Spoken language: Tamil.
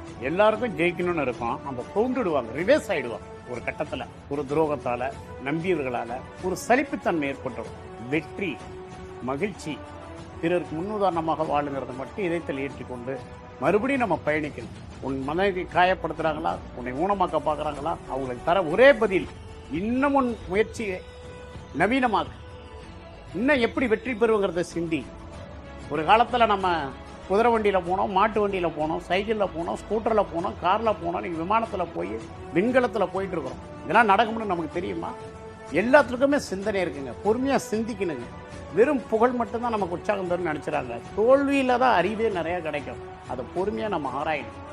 எல்லாருக்கும் ஜெயிக்கணும்னு இருக்கும் நம்ம தோண்டுடுவாங்க ரிவேஸ் ஆயிடுவாங்க ஒரு கட்டத்துல ஒரு துரோகத்தால நம்பியவர்களால ஒரு சலிப்புத்தன்மை ஏற்பட்டுரும் வெற்றி மகிழ்ச்சி பிறருக்கு முன்னுதாரணமாக வாழுங்கிறத மட்டும் இதயத்தில் ஏற்றிக்கொண்டு மறுபடியும் நம்ம பயணிக்கணும் உன் மனைவி காயப்படுத்துறாங்களா உன்னை ஊனமாக்க பார்க்கறாங்களா அவங்களுக்கு தர ஒரே பதில் இன்னும் உன் முயற்சியை நவீனமாக்கு இன்னும் எப்படி வெற்றி பெறுவோங்கிறத சிந்தி ஒரு காலத்தில் நம்ம குதிரை வண்டியில் போனோம் மாட்டு வண்டியில் போனோம் சைக்கிளில் போனோம் ஸ்கூட்டரில் போனோம் காரில் போனோம் நீங்கள் விமானத்தில் போய் விண்கலத்தில் போயிட்டு இருக்கிறோம் இதெல்லாம் நடக்கும்னு நமக்கு தெரியுமா எல்லாத்துக்குமே சிந்தனை இருக்குங்க பொறுமையாக சிந்திக்கணுங்க வெறும் புகழ் மட்டும்தான் நமக்கு உற்சாகம் தரும்னு நினச்சிடாங்க தோல்வியில் தான் அறிவே நிறையா கிடைக்கும் அதை பொறுமையாக நம்ம ஆராயணும்